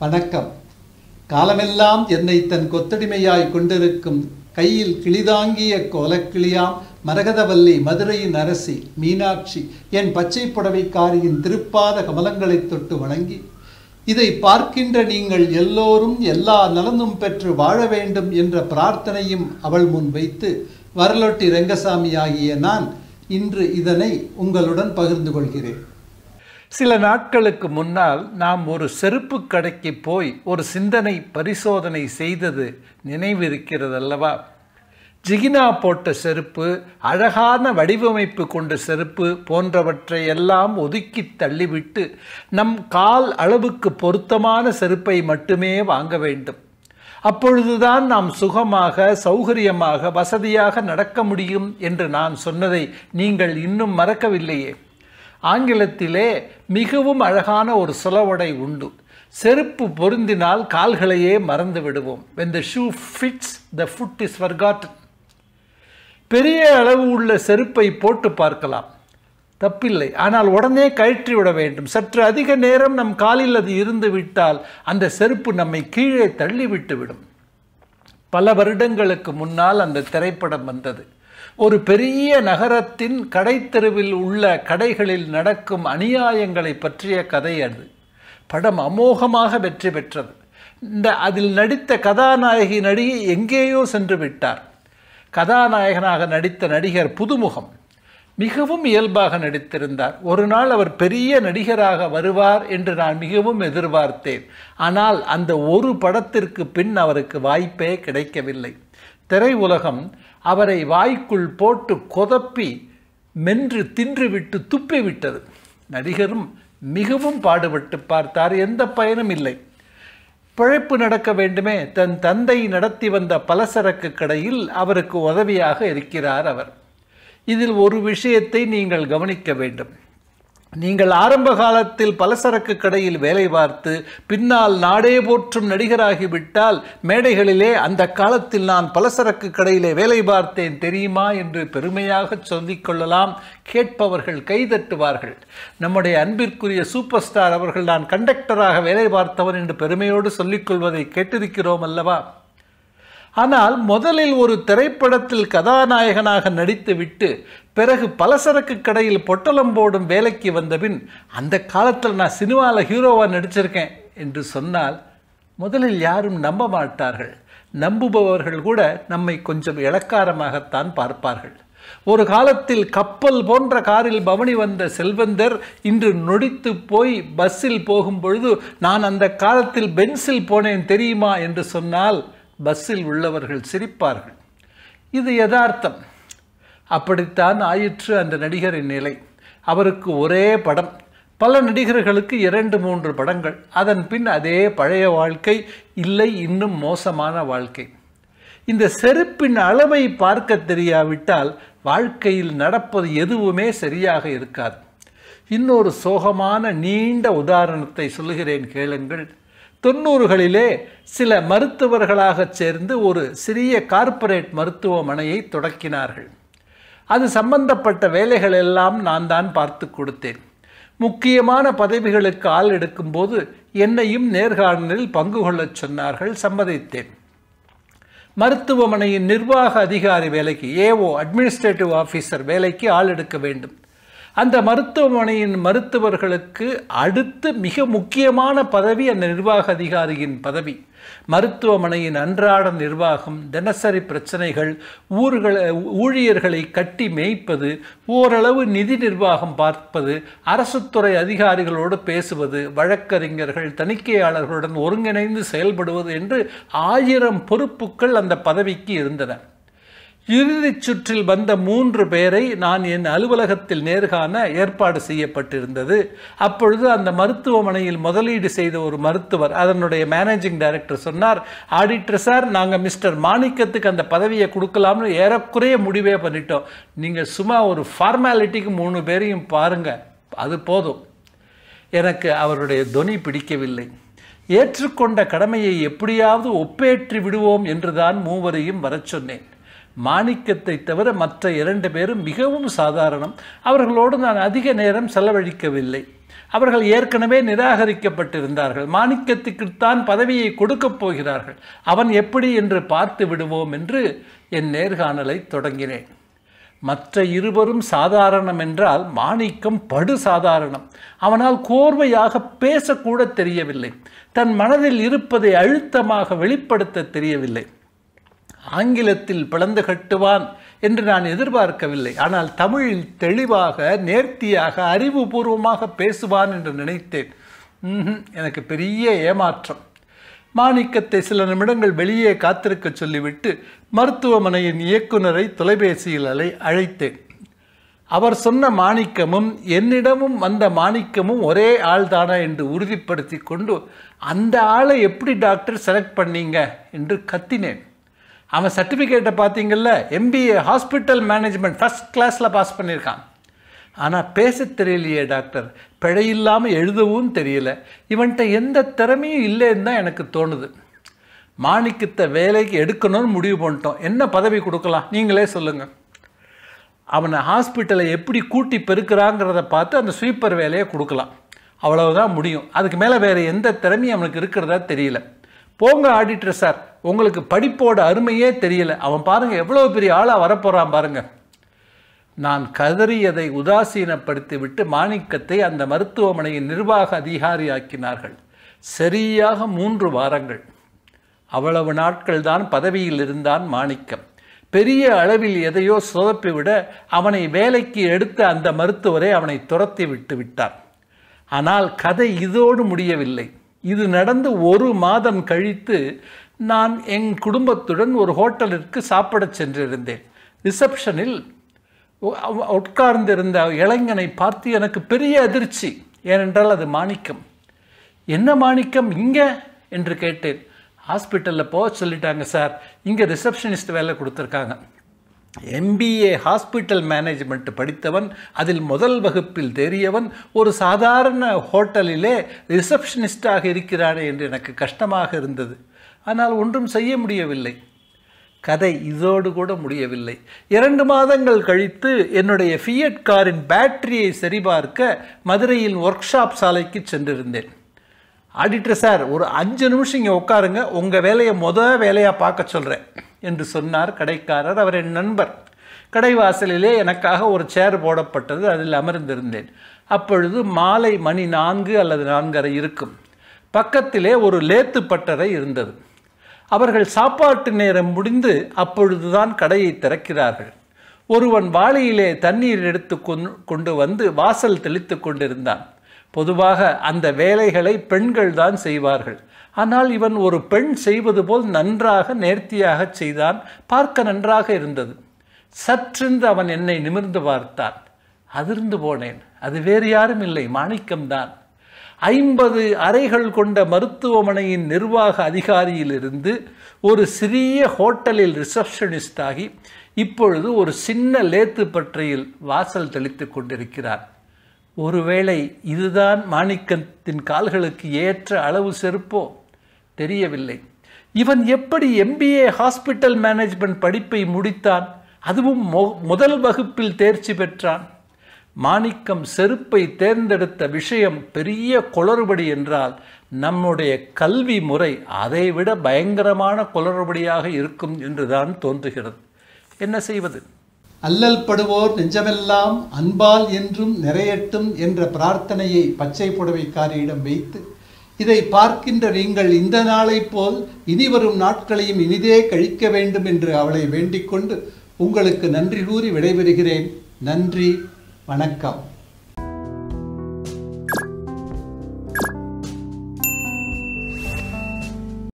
வணக்கம் காலமெல்லாம் என்னை தன் கொத்தடிமையாய் கொண்டிருக்கும் கையில் கிளிதாங்கிய கோலக்கிளியாம் மரகதவல்லி மதுரையின் அரசி மீனாட்சி என் பச்சை புடவைக்காரியின் திருப்பாத கமலங்களைத் தொட்டு வணங்கி இதை பார்க்கின்ற நீங்கள் எல்லோரும் எல்லா நலனும் பெற்று வாழ வேண்டும் என்ற பிரார்த்தனையும் அவள் முன் வைத்து வரலொட்டி ரெங்கசாமி ஆகிய நான் இன்று இதனை உங்களுடன் பகிர்ந்து கொள்கிறேன் சில நாட்களுக்கு முன்னால் நாம் ஒரு செருப்பு கடைக்கு போய் ஒரு சிந்தனை பரிசோதனை செய்தது நினைவிருக்கிறது அல்லவா ஜிகினா போட்ட செருப்பு அழகான வடிவமைப்பு கொண்ட செருப்பு போன்றவற்றை எல்லாம் ஒதுக்கி தள்ளிவிட்டு நம் கால் அளவுக்கு பொருத்தமான செருப்பை மட்டுமே வாங்க வேண்டும் அப்பொழுதுதான் நாம் சுகமாக சௌகரியமாக வசதியாக நடக்க முடியும் என்று நான் சொன்னதை நீங்கள் இன்னும் மறக்கவில்லையே ஆங்கிலத்திலே மிகவும் அழகான ஒரு சொலவடை உண்டு செருப்பு பொருந்தினால் கால்களையே மறந்து விடுவோம் when the shoe fits the foot is forgotten பெரிய அளவு உள்ள செருப்பை போட்டு பார்க்கலாம் தப்பில்லை ஆனால் உடனே கழற்றி விட வேண்டும் சற்று அதிக நேரம் நம் காலில் அது இருந்து விட்டால் அந்த செருப்பு நம்மை கீழே தள்ளிவிட்டு விடும் பல வருடங்களுக்கு முன்னால் அந்த திரைப்படம் வந்தது ஒரு பெரிய நகரத்தின் கடைத்தெருவில் உள்ள கடைகளில் நடக்கும் அநியாயங்களை பற்றிய கதை அது படம் அமோகமாக வெற்றி பெற்றது இந்த அதில் நடித்த கதாநாயகி நடிகை எங்கேயோ சென்று விட்டார் கதாநாயகனாக நடித்த நடிகர் புதுமுகம் மிகவும் இயல்பாக நடித்திருந்தார் ஒரு நாள் அவர் பெரிய நடிகராக வருவார் என்று நான் மிகவும் எதிர்பார்த்தேன் ஆனால் அந்த ஒரு படத்திற்கு பின் அவருக்கு வாய்ப்பே கிடைக்கவில்லை திரையுலகம் அவரை வாய்க்குள் போட்டு கொதப்பி மென்று தின்றுவிட்டு துப்பி விட்டது நடிகரும் மிகவும் பாடுபட்டு பார்த்தார் எந்த பயனும் இல்லை பிழைப்பு நடக்க வேண்டுமே தன் தந்தை நடத்தி வந்த பலசரக்கு கடையில் அவருக்கு உதவியாக இருக்கிறார் அவர் இதில் ஒரு விஷயத்தை நீங்கள் கவனிக்க வேண்டும் நீங்கள் ஆரம்ப காலத்தில் பலசரக்கு கடையில் வேலை பார்த்து பின்னால் நாடே போற்றும் நடிகராகிவிட்டால் மேடைகளிலே அந்த காலத்தில் நான் பலசரக்கு கடையிலே வேலை பார்த்தேன் தெரியுமா என்று பெருமையாக சொல்லிக் கொள்ளலாம் கேட்பவர்கள் கைதட்டுவார்கள் நம்முடைய அன்பிற்குரிய சூப்பர் ஸ்டார் அவர்கள் நான் கண்டக்டராக வேலை பார்த்தவன் என்று பெருமையோடு சொல்லிக்கொள்வதை கேட்டிருக்கிறோம் அல்லவா ஆனால் முதலில் ஒரு திரைப்படத்தில் கதாநாயகனாக நடித்துவிட்டு பிறகு பலசரக்கு கடையில் பொட்டலம் போடும் வேலைக்கு வந்தபின் அந்த காலத்தில் நான் சினிமாவில் ஹீரோவாக நடிச்சிருக்கேன் என்று சொன்னால் முதலில் யாரும் நம்ப மாட்டார்கள் நம்புபவர்கள் கூட நம்மை கொஞ்சம் இளக்காரமாகத்தான் பார்ப்பார்கள் ஒரு காலத்தில் கப்பல் போன்ற காரில் பவனி வந்த செல்வந்தர் இன்று நொடித்து போய் பஸ்ஸில் போகும் பொழுது நான் அந்த காலத்தில் பென்சில் போனேன் தெரியுமா என்று சொன்னால் பஸ்ஸில் உள்ளவர்கள் சிரிப்பார்கள் இது யதார்த்தம் அப்படித்தான் ஆயிற்று அந்த நடிகரின் நிலை அவருக்கு ஒரே படம் பல நடிகர்களுக்கு இரண்டு மூன்று படங்கள் அதன் பின் அதே பழைய வாழ்க்கை இல்லை இன்னும் மோசமான வாழ்க்கை இந்த செருப்பின் அளவை பார்க்க தெரியாவிட்டால் வாழ்க்கையில் நடப்பது எதுவுமே சரியாக இருக்காது இன்னொரு சோகமான நீண்ட உதாரணத்தை சொல்லுகிறேன் கேளுங்கள் தொண்ணூறுகளிலே சில மருத்துவர்களாக சேர்ந்து ஒரு சிறிய கார்ப்பரேட் மருத்துவமனையை தொடக்கினார்கள் அது சம்பந்தப்பட்ட வேலைகள் எல்லாம் நான் தான் பார்த்து கொடுத்தேன் முக்கியமான பதவிகளுக்கு ஆள் எடுக்கும்போது என்னையும் நேர்காணலில் பங்கு கொள்ளச் சொன்னார்கள் சம்மதித்தேன் மருத்துவமனையின் நிர்வாக அதிகாரி வேலைக்கு ஏஓ அட்மினிஸ்ட்ரேட்டிவ் ஆஃபீஸர் வேலைக்கு ஆள் எடுக்க வேண்டும் அந்த மருத்துவமனையின் மருத்துவர்களுக்கு அடுத்து மிக முக்கியமான பதவி அந்த நிர்வாக அதிகாரியின் பதவி மருத்துவமனையின் அன்றாட நிர்வாகம் தினசரி பிரச்சனைகள் ஊர்களை ஊழியர்களை கட்டி மேய்ப்பது ஓரளவு நிதி நிர்வாகம் பார்ப்பது அரசுத்துறை அதிகாரிகளோடு பேசுவது வழக்கறிஞர்கள் தணிக்கையாளர்களுடன் ஒருங்கிணைந்து செயல்படுவது என்று ஆயிரம் பொறுப்புகள் அந்த பதவிக்கு இருந்தன இறுதிச் சுற்றில் வந்த மூன்று பேரை நான் என் அலுவலகத்தில் நேர்காண ஏற்பாடு செய்யப்பட்டிருந்தது அப்பொழுது அந்த மருத்துவமனையில் முதலீடு செய்த ஒரு மருத்துவர் அதனுடைய மேனேஜிங் டைரக்டர் சொன்னார் ஆடிட்டர் சார் நாங்கள் மிஸ்டர் மாணிக்கத்துக்கு அந்த பதவியை கொடுக்கலாம்னு ஏறக்குறைய முடிவே பண்ணிட்டோம் நீங்கள் சும்மா ஒரு ஃபார்மாலிட்டிக்கு மூணு பேரையும் பாருங்க அது போதும் எனக்கு அவருடைய தொனி பிடிக்கவில்லை ஏற்றுக்கொண்ட கடமையை எப்படியாவது ஒப்பேற்றி விடுவோம் என்றுதான் மூவரையும் வரச் சொன்னேன் மாணிக்கத்தை தவிர மற்ற இரண்டு பேரும் மிகவும் சாதாரணம் அவர்களோடு நான் அதிக நேரம் செலவழிக்கவில்லை அவர்கள் ஏற்கனவே நிராகரிக்கப்பட்டிருந்தார்கள் மாணிக்கத்துக்குத்தான் பதவியை கொடுக்கப் போகிறார்கள் அவன் எப்படி என்று பார்த்து விடுவோம் என்று என் நேர்காணலை தொடங்கினேன் மற்ற இருவரும் சாதாரணம் என்றால் மாணிக்கம் படு சாதாரணம் அவனால் கோர்வையாக பேசக்கூட தெரியவில்லை தன் மனதில் இருப்பதை அழுத்தமாக வெளிப்படுத்த தெரியவில்லை ஆங்கிலத்தில் பிளந்து கட்டுவான் என்று நான் எதிர்பார்க்கவில்லை ஆனால் தமிழில் தெளிவாக நேர்த்தியாக அறிவுபூர்வமாக பேசுவான் என்று நினைத்தேன் ம்ஹும், எனக்கு பெரிய ஏமாற்றம் மாணிக்கத்தை சில நிமிடங்கள் வெளியே காத்திருக்க சொல்லிவிட்டு மருத்துவமனையின் இயக்குனரை தொலைபேசியில் அலை அழைத்தேன் அவர் சொன்ன மாணிக்கமும் என்னிடமும் வந்த மாணிக்கமும் ஒரே ஆள்தானா என்று உறுதிப்படுத்தி கொண்டு அந்த ஆளை எப்படி டாக்டர் செலக்ட் பண்ணீங்க என்று கத்தினேன் அவன் சர்டிஃபிகேட்டை பார்த்தீங்கல்ல எம்பிஏ ஹாஸ்பிட்டல் மேனேஜ்மெண்ட் ஃபஸ்ட் கிளாஸில் பாஸ் பண்ணியிருக்கான் ஆனால் பேச தெரியலையே டாக்டர் பிழையில்லாமல் எழுதவும் தெரியல இவன்கிட்ட எந்த திறமையும் இல்லைன்னு தான் எனக்கு தோணுது மாணிக்கத்தை வேலைக்கு எடுக்கணும்னு முடிவு பண்ணிட்டோம் என்ன பதவி கொடுக்கலாம் நீங்களே சொல்லுங்கள் அவனை ஹாஸ்பிட்டலை எப்படி கூட்டி பெருக்கிறாங்கிறத பார்த்து அந்த ஸ்வீப்பர் வேலையை கொடுக்கலாம் அவ்வளவுதான் முடியும் அதுக்கு மேலே வேறு எந்த திறமையும் அவனுக்கு இருக்கிறதா தெரியல போங்க ஆடிட்டர் சார் உங்களுக்கு படிப்போட அருமையே தெரியல அவன் பாருங்க எவ்வளோ பெரிய ஆளாக வரப்போகிறான் பாருங்க நான் கதறியதை உதாசீனப்படுத்தி விட்டு மாணிக்கத்தை அந்த மருத்துவமனையின் நிர்வாக அதிகாரியாக்கினார்கள் சரியாக மூன்று வாரங்கள் அவ்வளவு நாட்கள் தான் பதவியில் இருந்தான் மாணிக்கம் பெரிய அளவில் எதையோ சொதப்பிவிட அவனை வேலைக்கு எடுத்த அந்த மருத்துவரை அவனை துரத்தி விட்டு விட்டார் ஆனால் கதை இதோடு முடியவில்லை இது நடந்து ஒரு மாதம் கழித்து நான் என் குடும்பத்துடன் ஒரு ஹோட்டலிற்கு சாப்பிடச் சென்றிருந்தேன் ரிசப்ஷனில் உ- அவ- உட்கார்ந்திருந்த இளைஞனை பார்த்து எனக்கு பெரிய அதிர்ச்சி ஏனென்றால் அது மாணிக்கம் என்ன மாணிக்கம் இங்கே என்று கேட்டேன் ஹாஸ்பிட்டலில் போக சொல்லிட்டாங்க சார் இங்கே ரிசப்ஷனிஸ்ட் வேலை கொடுத்துருக்காங்க எம்பிஏ ஹாஸ்பிட்டல் மேனேஜ்மெண்ட் படித்தவன் அதில் முதல் வகுப்பில் தேறியவன் ஒரு சாதாரண ஹோட்டலிலே ரிசப்ஷனிஸ்டாக இருக்கிறானே என்று எனக்கு கஷ்டமாக இருந்தது ஆனால் ஒன்றும் செய்ய முடியவில்லை கதை இதோடு கூட முடியவில்லை இரண்டு மாதங்கள் கழித்து என்னுடைய ஃபியட் காரின் பேட்டரியை சரிபார்க்க மதுரையில் ஒர்க் ஷாப் சாலைக்கு சென்றிருந்தேன் ஆடிட்டர் சார் ஒரு அஞ்சு நிமிஷம் இங்கே உட்காருங்க உங்கள் வேலையை முத வேலையாக பார்க்க சொல்கிறேன் என்று சொன்னார் கடைக்காரர் அவர் என் நண்பர் கடை வாசலிலே எனக்காக ஒரு சேர் போடப்பட்டது அதில் அமர்ந்திருந்தேன் அப்பொழுது மாலை மணி நான்கு அல்லது நான்கரை இருக்கும் பக்கத்திலே ஒரு லேத்து பட்டறை இருந்தது அவர்கள் சாப்பாட்டு நேரம் முடிந்து அப்பொழுதுதான் கடையை திறக்கிறார்கள் ஒருவன் வாளியிலே தண்ணீர் எடுத்து கொண்டு- கொண்டு வந்து வாசல் தெளித்து கொண்டிருந்தான் பொதுவாக அந்த வேலைகளை பெண்கள் தான் செய்வார்கள் ஆனால் இவன் ஒரு பெண் செய்வது போல் நன்றாக நேர்த்தியாக செய்தான் பார்க்க நன்றாக இருந்தது சற்றென்று அவன் என்னை நிமிர்ந்து பார்த்தான் அதிர்ந்து போனேன் அது வேறு யாரும் இல்லை மாணிக்கம்தான் ஐம்பது அறைகள் கொண்ட மருத்துவமனையின் நிர்வாக அதிகாரியிலிருந்து ஒரு சிறிய ஹோட்டலில் ரிசப்ஷனிஸ்ட் ஆகி இப்பொழுது ஒரு சின்ன லேத்து பற்றையில் வாசல் தெளித்துக் கொண்டிருக்கிறார் ஒருவேளை இதுதான் மாணிக்கத்தின் கால்களுக்கு ஏற்ற அளவு செருப்போ தெரியவில்லை இவன் எப்படி எம்பிஏ ஹாஸ்பிட்டல் மேனேஜ்மெண்ட் படிப்பை முடித்தான் அதுவும் மொ- முதல் வகுப்பில் தேர்ச்சி பெற்றான் மாணிக்கம் செருப்பை தேர்ந்தெடுத்த விஷயம் பெரிய குளறுபடி என்றால் நம்முடைய கல்வி முறை அதைவிட பயங்கரமான குளறுபடியாக இருக்கும் என்றுதான் தோன்றுகிறது என்ன செய்வது அல்லல் படுவோர் நெஞ்சமெல்லாம் அன்பால் என்றும் நிறையட்டும் என்ற பிரார்த்தனையை பச்சை புடவைக்காரியிடம் வைத்து இதை பார்க்கின்ற நீங்கள் இந்த நாளைப் போல் இனிவரும் நாட்களையும் இனிதே கழிக்க வேண்டும் என்று அவளை வேண்டிக் கொண்டு உங்களுக்கு நன்றி கூறி விடைபெறுகிறேன் நன்றி வணக்கம்